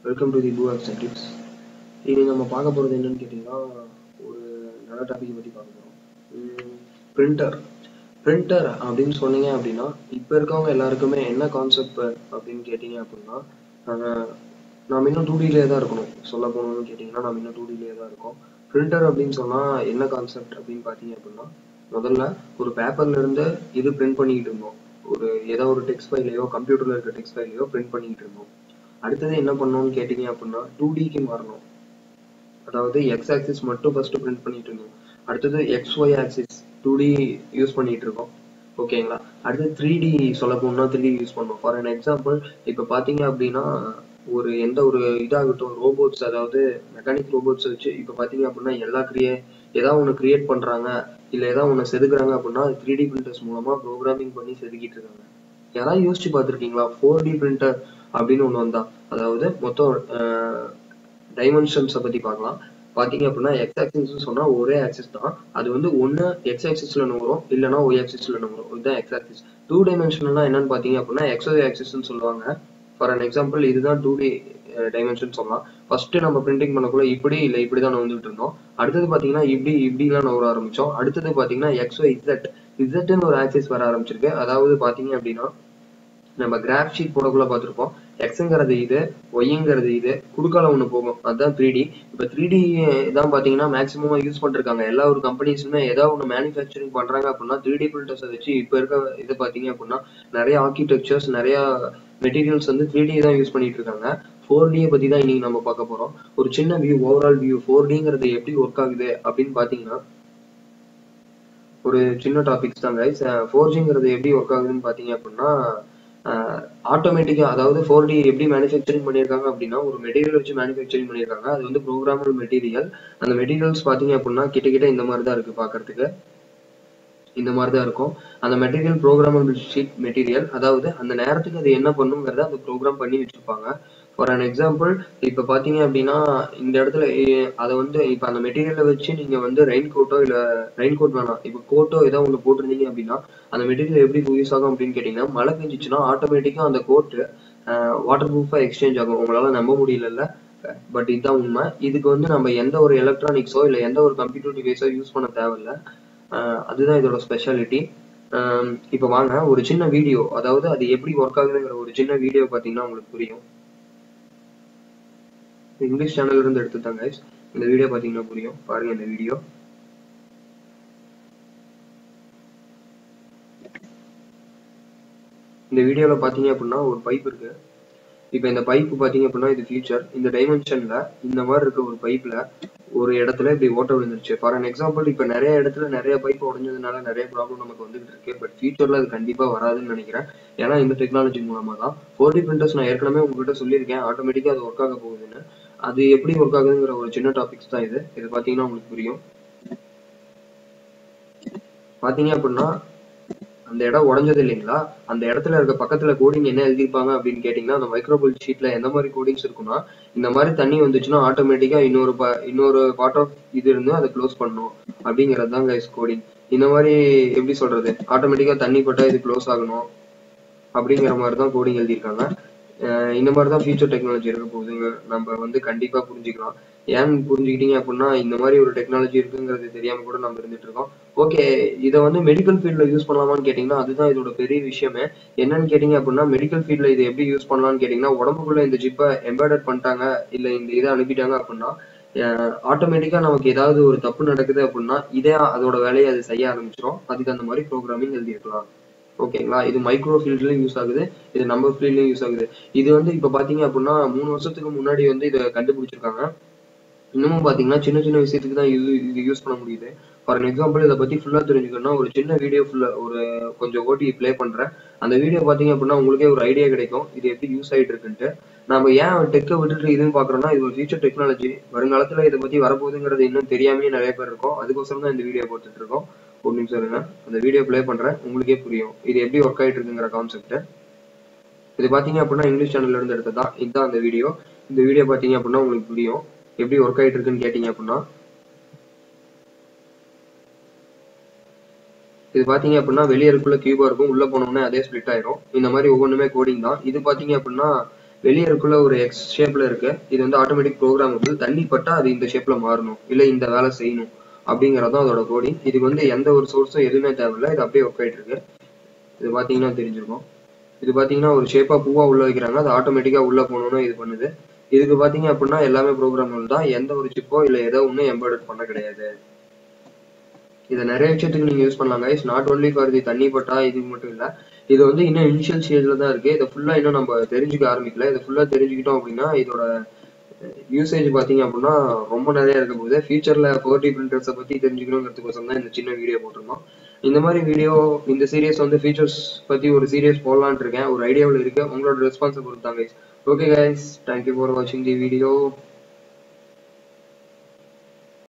welcome to the blue அப்செட்டிக்ஸ் இது நம்ம பார்க்க போகிறது என்னன்னு கேட்டிங்கன்னா ஒரு நல்ல டாபிக் பற்றி பார்க்க போகிறோம் பிரிண்டர் பிரிண்டர் அப்படின்னு சொன்னீங்க அப்படின்னா இப்போ இருக்கவங்க எல்லாருக்குமே என்ன கான்செப்ட் அப்படின்னு கேட்டிங்க அப்படின்னா ஆஹ் நாம் இன்னும் டூ டிலே தான் இருக்கணும் சொல்ல போகணும்னு கேட்டிங்கன்னா நாம் இன்னும் டூ டிலே தான் இருக்கோம் பிரிண்டர் அப்படின்னு சொன்னால் என்ன கான்செப்ட் அப்படின்னு பார்த்தீங்க அப்படின்னா முதல்ல ஒரு பேப்பர்ல இருந்து இது பிரிண்ட் பண்ணிக்கிட்டு இருந்தோம் ஒரு ஏதோ ஒரு டெக்ஸ்ட் ஃபைலையோ கம்ப்யூட்டர்ல இருக்க டெக்ஸ்ட் ஃபைலையோ பிரிண்ட் பண்ணிக்கிட்டு இருந்தோம் அடுத்தது என்ன பண்ணணும்னு கேட்டிங்க அப்படின்னா டூ டிக்கு மாறணும் அதாவது எக்ஸ் ஆக்சிஸ் மட்டும் ஃபர்ஸ்ட் பிரிண்ட் பண்ணிட்டு இருந்தோம் அடுத்தது X Y axis two D use பண்ணிட்டு இருக்கோம் ஓகேங்களா அடுத்து த்ரீ டி சொல்ல போனா த்ரீ டி யூஸ் பண்ணோம் ஃபார் அன் எக்ஸாம்பிள் இப்போ பார்த்தீங்க அப்படின்னா ஒரு எந்த ஒரு இதாகட்டும் ரோபோட்ஸ் அதாவது மெக்கானிக் ரோபோட்ஸ் வச்சு இப்போ பார்த்தீங்க அப்படின்னா எல்லா கிரியே ஏதாவது ஒன்று கிரியேட் பண்ணுறாங்க இல்லை ஏதாவது ஒன்று செதுக்குறாங்க அப்படின்னா அது த்ரீ டி பிரிண்டர்ஸ் மூலமாக ப்ரோக்ராமிங் பண்ணி செதுக்கிட்டு இருக்காங்க யாராவது யோசிச்சு பார்த்துருக்கீங்களா ஃபோர் டி பிரிண்டர் அப்படின்னு ஒன்று வந்தா அதாவது மொத்தம் டைமென்ஷன்ஸை பற்றி பார்க்கலாம் பார்த்தீங்க அப்படின்னா எக்ஸ் ஆக்சிஸ் சொன்னால் ஒரே ஆக்சிஸ் தான் அது வந்து ஒன்று எக்ஸ் ஆக்சிஸில் நகரும் இல்லைனா ஒய் ஆக்சிஸில் நகரும் இதுதான் எக்ஸ் ஆக்சிஸ் டூ டைமென்ஷன்லாம் என்னன்னு பார்த்தீங்க அப்படின்னா எக்ஸ் ஒய் ஆக்சிஸ்ன்னு சொல்லுவாங்க ஃபார் அன் எக்ஸாம்பிள் இதுதான் டூ டி டைமென்ஷன் சொல்லலாம் ஃபர்ஸ்ட் நம்ம பிரிண்டிங் பண்ணக்குள்ள இப்படி இல்லை இப்படி தான் வந்துட்டு இருந்தோம் அடுத்தது பார்த்தீங்கன்னா இப்படி இப்படிலாம் நகர ஆரம்பிச்சோம் அடுத்தது பார்த்தீங்கன்னா எக்ஸ் ஒய் இசட் இசட்னு ஒரு ஆக்சிஸ் வர ஆரம்பிச்சிருக்கு அதாவது பார்த்தீங்க அப்படின்னா நம்ம கிராஃப் ஷீட் போடக்குள்ள பார்த்துருப்போம் எக்ஸுங்கிறது இது ஒய்ங்கிறது இது குறுக்கால ஒன்று போகும் அதுதான் த்ரீ டி இப்போ த்ரீ டி தான் பார்த்தீங்கன்னா மேக்ஸிமமாக யூஸ் பண்ணிருக்காங்க எல்லா ஒரு கம்பெனிஸுமே ஏதாவது ஒன்று மேனுஃபேக்சரிங் பண்ணுறாங்க அப்படின்னா த்ரீ டி பிரிண்டர்ஸை வச்சு இப்போ இருக்க இது பார்த்தீங்க அப்படின்னா நிறைய ஆர்கிடெக்சர்ஸ் நிறைய மெட்டீரியல்ஸ் வந்து த்ரீ டி தான் யூஸ் பண்ணிட்டு இருக்காங்க ஃபோர் டியை பற்றி தான் இன்னைக்கு நம்ம பார்க்க போகிறோம் ஒரு சின்ன வியூ ஓவரால் வியூ ஃபோர் டிங்கிறது எப்படி ஒர்க் ஆகுது அப்படின்னு பார்த்தீங்கன்னா ஒரு சின்ன டாபிக்ஸ் தான் கைஸ் ஃபோர் ஜிங்கிறது எப்படி ஒர்க் ஆகுதுன்னு பார்த்தீங்க அப்படின்னா ஆட்டோமேட்டிக்கா அதாவது ஃபோர் டி எப்படி மேனுஃபேக்சரிங் பண்ணியிருக்காங்க அப்படின்னா ஒரு மெட்டீரியல் வச்சு மேனுஃபேக்சரிங் பண்ணியிருக்காங்க அது வந்து ப்ரோக்ராமபிள் மெட்டீரியல் அந்த மெட்டீரியல்ஸ் பார்த்தீங்க அப்படின்னா கிட்ட கிட்ட இந்த மாதிரி தான் இருக்கு பார்க்கறதுக்கு இந்த மாதிரி தான் இருக்கும் அந்த மெட்டீரியல் ப்ரோக்ராமபிள் ஷீட் மெட்டீரியல் அதாவது அந்த நேரத்துக்கு அது என்ன பண்ணுங்கிறத அந்த ப்ரோக்ராம் பண்ணி வச்சிருப்பாங்க ஃபார் அன் எக்ஸாம்பிள் இப்போ பார்த்தீங்க அப்படின்னா இந்த இடத்துல அதை வந்து இப்போ அந்த மெட்டீரியலை வச்சு நீங்கள் வந்து ரெயின் கோட்டோ இல்லை ரெயின் கோட் வேணாம் இப்போ கோட்டோ ஏதோ ஒன்று போட்டிருந்தீங்க அப்படின்னா அந்த மெட்டீரியல் எப்படி யூஸ் ஆகும் அப்படின்னு கேட்டிங்கன்னா மழை பெஞ்சிச்சுன்னா ஆட்டோமேட்டிக்காக அந்த கோட்டு வாட்டர் ப்ரூஃபாக எக்ஸ்சேஞ்ச் ஆகும் உங்களால் நம்ப முடியலல்ல பட் இதுதான் உண்மை இதுக்கு வந்து நம்ம எந்த ஒரு எலக்ட்ரானிக்ஸோ இல்லை எந்த ஒரு கம்ப்யூட்டர் டிவைஸோ யூஸ் பண்ண தேவையில்ல அதுதான் இதோட ஸ்பெஷாலிட்டி இப்போ வாங்க ஒரு சின்ன வீடியோ அதாவது அது எப்படி ஒர்க் ஆகுதுங்கிற ஒரு சின்ன வீடியோ பார்த்தீங்கன்னா உங்களுக்கு புரியும் இங்கிலீஷ் சேனல்ல இருந்து எடுத்துட்டாங்க கைஸ் இந்த வீடியோ பார்த்தீங்கன்னா புரியும் பாருங்க இந்த வீடியோ இந்த வீடியோவில் பார்த்தீங்க அப்படின்னா ஒரு பைப் இருக்கு இப்போ இந்த பைப் பார்த்தீங்க அப்படின்னா இது ஃபியூச்சர் இந்த டைமென்ஷன்ல இந்த மாதிரி இருக்க ஒரு பைப்ல ஒரு இடத்துல இப்படி ஓட்ட விழுந்துருச்சு ஃபார் அன் எக்ஸாம்பிள் இப்போ நிறைய இடத்துல நிறைய பைப் உடஞ்சதுனால நிறைய ப்ராப்ளம் நமக்கு வந்துகிட்டு இருக்கு பட் ஃபியூச்சர்ல அது கண்டிப்பா வராதுன்னு நினைக்கிறேன் ஏன்னா இந்த டெக்னாலஜி மூலமா தான் ஃபோர் டி பிரிண்டர்ஸ் நான் ஏற்கனவே உங்ககிட்ட சொல்லியிருக்கேன் ஆட்டோமேட்டிக்கா அது ஒர்க் ஆக போகுதுன்னு அது எப்படி ஒர்க் ஆகுதுங்கிற ஒரு சின்ன டாபிக்ஸ் தான் இது இது பாத்தீங்கன்னா உங்களுக்கு புரியும் பாத்தீங்க அப்படின்னா அந்த இடம் உடஞ்சது இல்லைங்களா அந்த இடத்துல இருக்க பக்கத்துல கோடிங் என்ன எழுதிருப்பாங்க அப்படின்னு கேட்டீங்கன்னா அந்த மைக்ரோபிள் ஷீட்ல எந்த மாதிரி கோடிங்ஸ் இருக்குன்னா இந்த மாதிரி தண்ணி வந்துச்சுன்னா ஆட்டோமேட்டிக்கா இன்னொரு இன்னொரு பார்ட் ஆஃப் இது இருந்து அதை க்ளோஸ் பண்ணும் அப்படிங்கிறது தான் கைஸ் கோடிங் இந்த மாதிரி எப்படி சொல்றது ஆட்டோமேட்டிக்கா தண்ணி பட்டா இது க்ளோஸ் ஆகணும் அப்படிங்கிற மாதிரி தான் கோடிங் எழுதியிருக்காங்க இந்த மாதிரி தான் ஃபியூச்சர் டெக்னாலஜி இருக்க போகுதுங்க நம்ம வந்து கண்டிப்பா புரிஞ்சுக்கலாம் ஏன் புரிஞ்சுக்கிட்டீங்க அப்படின்னா இந்த மாதிரி ஒரு டெக்னாலஜி இருக்குங்கிறது தெரியாம கூட நம்ம இருந்துட்டு இருக்கோம் ஓகே இதை வந்து மெடிக்கல் ஃபீல்ட்ல யூஸ் பண்ணலாமான்னு கேட்டீங்கன்னா அதுதான் இதோட பெரிய விஷயமே என்னன்னு கேட்டீங்க அப்படின்னா மெடிக்கல் ஃபீல்ட்ல இதை எப்படி யூஸ் பண்ணலாம்னு கேட்டீங்கன்னா உடம்புக்குள்ள இந்த ஜிப்பை எம்பாய்டர் பண்ணிட்டாங்க இல்ல இந்த இதை அனுப்பிட்டாங்க அப்படின்னா ஆட்டோமேட்டிக்கா நமக்கு ஏதாவது ஒரு தப்பு நடக்குது அப்படின்னா இதே அதோட வேலையை அது செய்ய ஆரம்பிச்சிடும் அதுக்கு அந்த மாதிரி ப்ரோக்ராமிங் எழுதியிருக்கலாம் ஓகேங்களா இது மைக்ரோ ஃபீல்ட்லயும் யூஸ் ஆகுது இது நம்ம ஃபீல்ட்லயும் யூஸ் ஆகுது இது வந்து இப்ப பாத்தீங்க அப்படின்னா மூணு வருஷத்துக்கு முன்னாடி வந்து இதை கண்டுபிடிச்சிருக்காங்க இன்னமும் பாத்தீங்கன்னா சின்ன சின்ன விஷயத்துக்கு தான் இது யூஸ் பண்ண முடியுது ஃபார் அன் எக்ஸாம்பிள் இதை பத்தி ஃபுல்லா தெரிஞ்சுக்கணும்னா ஒரு சின்ன வீடியோ ஃபுல்லா ஒரு கொஞ்சம் ஓட்டி ப்ளே பண்றேன் அந்த வீடியோ பாத்தீங்க அப்படின்னா உங்களுக்கே ஒரு ஐடியா கிடைக்கும் இது எப்படி யூஸ் ஆயிட்டு இருக்குன்ட்டு நம்ம ஏன் டெக்கை விட்டுட்டு இதுன்னு பாக்குறோம்னா இது ஒரு ஃபியூச்சர் டெக்னாலஜி வருங்காலத்துல இதை பத்தி வரப்போகுதுங்கிறது இன்னும் தெரியாமே நிறைய பேர் இருக்கும் அதுக்கோசரம் தான் இந்த வீடியோ போட்டுட்டு இருக்கோம் ஒரு நிமிஷம் இருங்க அந்த வீடியோ ப்ளே பண்றேன் உங்களுக்கே புரியும் இது எப்படி ஒர்க் ஆயிட்டு இருக்குங்கிற கான்செப்ட் இது பாத்தீங்க அப்படின்னா இங்கிலீஷ் சேனல்ல இருந்து எடுத்ததா இதுதான் அந்த வீடியோ இந்த வீடியோ பாத்தீங்க அப்படின்னா உங்களுக்கு புரியும் எப்படி ஒர்க் ஆயிட்டு இருக்குன்னு கேட்டீங்க அப்படின்னா இது பாத்தீங்க அப்படின்னா வெளியே இருக்குள்ள கியூபா இருக்கும் உள்ள போனோம்னா அதே ஸ்ப்ளிட் ஆயிரும் இந்த மாதிரி ஒவ்வொன்றுமே கோடிங் தான் இது பாத்தீங்க அப்படின்னா வெளியே இருக்குள்ள ஒரு எக்ஸ் ஷேப்ல இருக்கு இது வந்து ஆட்டோமேட்டிக் ப்ரோக்ராம் வந்து தண்ணி பட்டா அது இந்த ஷேப்ல மாறணும் இல்ல இந்த வேலை செய்யணும் அப்படிங்கறதும் அதோட கோடிங் இதுக்கு வந்து எந்த ஒரு சோர்ஸும் எதுவுமே தேவையில்லை இது அப்படியே ஒர்க் ஆயிட்டு இருக்கு இது பாத்தீங்கன்னா தெரிஞ்சிருக்கும் இது பாத்தீங்கன்னா ஒரு ஷேப்பா பூவா உள்ள வைக்கிறாங்க அது ஆட்டோமேட்டிக்கா உள்ள போகணும்னு இது பண்ணுது இதுக்கு பாத்தீங்க அப்படின்னா எல்லாமே ப்ரோக்ராமல் தான் எந்த ஒரு சிப்போ இல்ல ஏதோ ஒன்றும் எம்பெடட் பண்ண கிடையாது இதை நிறைய விஷயத்துக்கு நீங்க யூஸ் பண்ணலாம் guys not only for the தண்ணி பட்டா இதுக்கு மட்டும் இல்ல இது வந்து இன்னும் இனிஷியல் ஸ்டேஜ்ல தான் இருக்கு இதை ஃபுல்லா இன்னும் நம்ம தெரிஞ்சுக்க ஆரம்பிக்கல இதை ஃபுல்லா தெரிஞ்சுக்கிட்டோம் அப்படின்னா இதோட யூசேஜ் பாத்தீங்க அப்படின்னா ரொம்ப நிறைய இருக்க போகுது ஃபியூச்சர்ல ஃபோர் டி பிரிண்டர்ஸை பத்தி தெரிஞ்சுக்கணுங்கிறதுக்கோசம் தான் இந்த சின்ன வீடியோ போட்டிருந்தோம் இந்த மாதிரி வீடியோ இந்த சீரியஸ் வந்து ஃபீச்சர்ஸ் பத்தி ஒரு சீரியஸ் போடலான்னு இருக்கேன் ஒரு ஐடியாவில் இருக்கு உங்களோட ரெஸ்பான்ஸை பொறுத்தாங்க ஓகே கைஸ் தேங்க்யூ ஃபார் வாட்சிங் தி வீடியோ